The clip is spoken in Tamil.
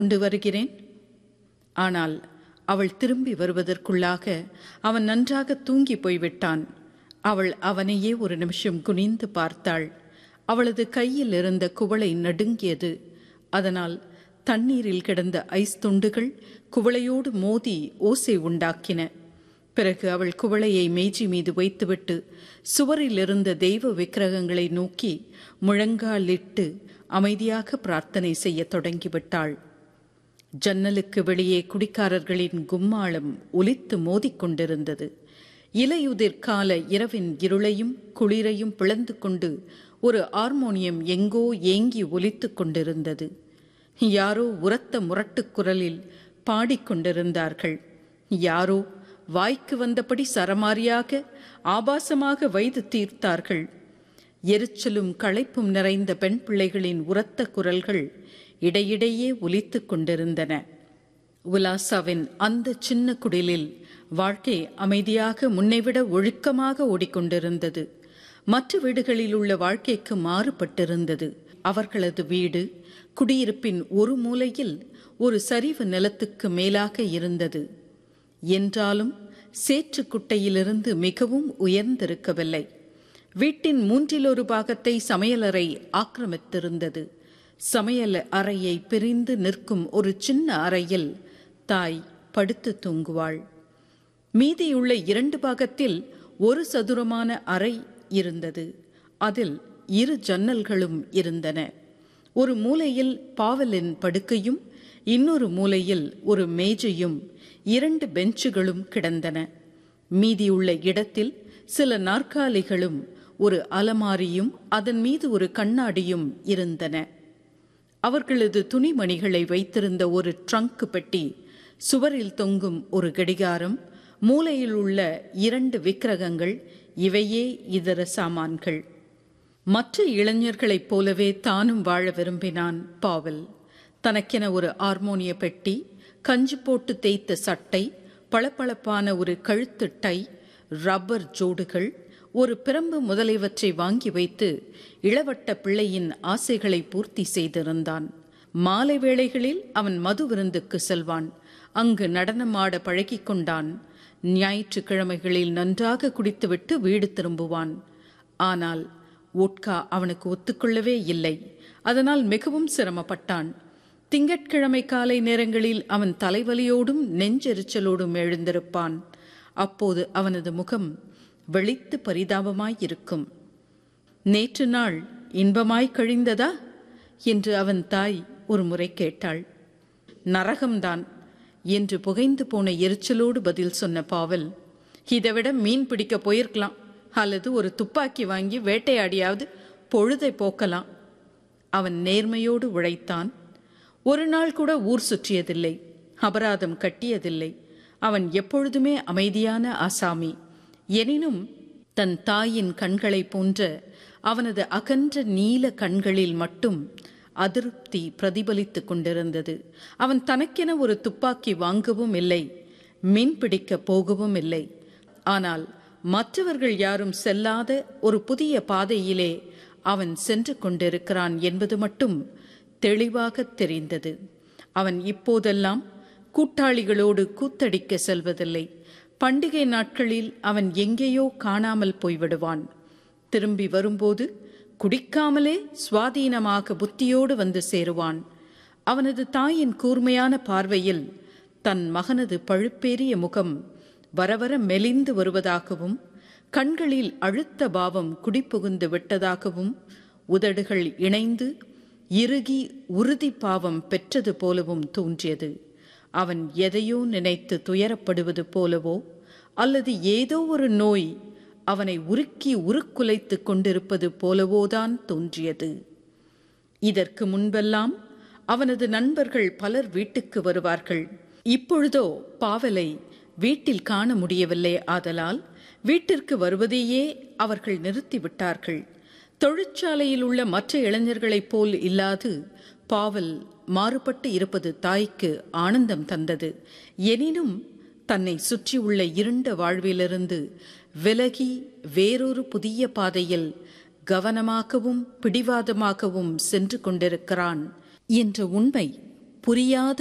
கொண்டு வருகிறேன் ஆனால் அவள் திரும்பி வருவதற்குள்ளாக அவன் நன்றாக தூங்கி போய்விட்டான் அவள் அவனையே ஒரு நிமிஷம் குனிந்து பார்த்தாள் அவளது கையில் இருந்த குவளை நடுங்கியது அதனால் தண்ணீரில் கிடந்த ஐஸ் துண்டுகள் குவளையோடு மோதி ஓசை உண்டாக்கின பிறகு அவள் குவளையை மேஜி மீது வைத்துவிட்டு சுவரில் இருந்த தெய்வ விக்கிரகங்களை நோக்கி முழங்காலிட்டு அமைதியாக பிரார்த்தனை செய்யத் தொடங்கிவிட்டாள் ஜன்னலுக்கு வெளியே குடிக்காரர்களின் கும்மாளம் ஒலித்து மோதிக்கொண்டிருந்தது இலையுதிர் கால இரவின் இருளையும் குளிரையும் பிளந்து கொண்டு ஒரு ஹார்மோனியம் எங்கோ ஏங்கி ஒலித்துக் கொண்டிருந்தது யாரோ உரத்த முரட்டுக் குரலில் பாடிக்கொண்டிருந்தார்கள் யாரோ வாய்க்கு வந்தபடி சரமாரியாக ஆபாசமாக வைத்து தீர்த்தார்கள் எரிச்சலும் களைப்பும் நிறைந்த பெண் பிள்ளைகளின் உரத்த குரல்கள் இடையிடையே ஒலித்துக் கொண்டிருந்தன உலாசாவின் அந்த சின்ன குடிலில் வாழ்க்கை அமைதியாக முன்னைவிட ஒழுக்கமாக ஓடிக்கொண்டிருந்தது மற்ற வீடுகளில் உள்ள வாழ்க்கைக்கு மாறுபட்டிருந்தது அவர்களது வீடு குடியிருப்பின் ஒரு மூலையில் ஒரு சரிவு நிலத்துக்கு மேலாக இருந்தது என்றாலும் சேற்றுக்குட்டையிலிருந்து மிகவும் உயர்ந்திருக்கவில்லை வீட்டின் மூன்றில் ஒரு பாகத்தை சமையலறை ஆக்கிரமித்திருந்தது சமையல் அறையை பிரிந்து நிற்கும் ஒரு சின்ன அறையில் தாய் படுத்து தூங்குவாள் மீதியுள்ள இரண்டு பாகத்தில் ஒரு சதுரமான அறை இருந்தது அதில் இரு ஜன்னல்களும் இருந்தன ஒரு மூலையில் பாவலின் படுக்கையும் இன்னொரு மூலையில் ஒரு மேஜையும் இரண்டு பெஞ்சுகளும் கிடந்தன மீதியுள்ள இடத்தில் சில நாற்காலிகளும் ஒரு அலமாரியும் அதன் மீது ஒரு கண்ணாடியும் இருந்தன அவர்களது துணிமணிகளை வைத்திருந்த ஒரு ட்ரங்க் பெட்டி சுவரில் தொங்கும் ஒரு கடிகாரம் மூலையில் உள்ள இரண்டு விக்கிரகங்கள் இவையே இதர சாமான்கள் மற்ற இளைஞர்களைப் போலவே தானும் வாழ விரும்பினான் பாவல் தனக்கென ஒரு ஹார்மோனிய பெட்டி கஞ்சி போட்டு தேய்த்த சட்டை பளபளப்பான ஒரு கழுத்து டை ரப்பர் ஜோடுகள் ஒரு பிரம்பு முதலியவற்றை வாங்கி வைத்து இளவட்ட பிள்ளையின் ஆசைகளை பூர்த்தி செய்திருந்தான் மாலை வேளைகளில் அவன் மது விருந்துக்கு செல்வான் அங்கு நடனமாட பழகிக் கொண்டான் ஞாயிற்றுக்கிழமைகளில் நன்றாக குடித்துவிட்டு வீடு திரும்புவான் ஆனால் ஓட்கா அவனுக்கு ஒத்துக்கொள்ளவே இல்லை அதனால் மிகவும் சிரமப்பட்டான் திங்கட்கிழமை காலை நேரங்களில் அவன் தலைவலியோடும் நெஞ்செரிச்சலோடும் எழுந்திருப்பான் அப்போது அவனது முகம் வெளித்து பரிதாபமாயிருக்கும் நேற்று நாள் இன்பமாய் கழிந்ததா என்று அவன் தாய் ஒரு முறை கேட்டாள் நரகம்தான் என்று புகைந்து போன எரிச்சலோடு பதில் சொன்ன பாவல் இதைவிட மீன் பிடிக்க போயிருக்கலாம் அல்லது ஒரு துப்பாக்கி வாங்கி வேட்டையாடியாவது பொழுதை போக்கலாம் அவன் நேர்மையோடு உழைத்தான் ஒரு நாள் கூட ஊர் சுற்றியதில்லை அபராதம் கட்டியதில்லை அவன் எப்பொழுதுமே அமைதியான ஆசாமி எனினும் தன் தாயின் கண்களைப் போன்ற அவனது அகன்ற நீல கண்களில் மட்டும் அதிருப்தி பிரதிபலித்துக் கொண்டிருந்தது அவன் தனக்கென ஒரு துப்பாக்கி வாங்கவும் இல்லை மீன் பிடிக்க போகவும் இல்லை ஆனால் மற்றவர்கள் யாரும் செல்லாத ஒரு புதிய பாதையிலே அவன் சென்று கொண்டிருக்கிறான் என்பது மட்டும் தெளிவாக தெரிந்தது அவன் இப்போதெல்லாம் கூட்டாளிகளோடு கூத்தடிக்க செல்வதில்லை பண்டிகை நாட்களில் அவன் எங்கேயோ காணாமல் போய்விடுவான் திரும்பி வரும்போது குடிக்காமலே சுவாதீனமாக புத்தியோடு வந்து சேருவான் அவனது தாயின் கூர்மையான பார்வையில் தன் மகனது பழுப்பேறிய முகம் வரவர மெலிந்து வருவதாகவும் கண்களில் அழுத்த பாவம் குடிபுகுந்து விட்டதாகவும் உதடுகள் இணைந்து இறுகி உறுதி பாவம் பெற்றது போலவும் தோன்றியது அவன் எதையோ நினைத்து துயரப்படுவது போலவோ அல்லது ஏதோ ஒரு நோய் அவனை உருக்கி உருக்குலைத்து கொண்டிருப்பது போலவோதான் தோன்றியது இதற்கு முன்பெல்லாம் அவனது நண்பர்கள் பலர் வீட்டுக்கு வருவார்கள் இப்பொழுதோ பாவலை வீட்டில் காண முடியவில்லை ஆதலால் வீட்டிற்கு வருவதையே அவர்கள் நிறுத்திவிட்டார்கள் தொழிற்சாலையில் உள்ள மற்ற இளைஞர்களைப் போல் இல்லாது பாவல் மாறுபட்டு இருப்பது தாய்க்கு ஆனந்தம் தந்தது எனினும் தன்னை சுற்றியுள்ள இருண்ட வாழ்விலிருந்து விலகி வேறொரு புதிய பாதையில் கவனமாகவும் பிடிவாதமாகவும் சென்று கொண்டிருக்கிறான் என்ற உண்மை புரியாத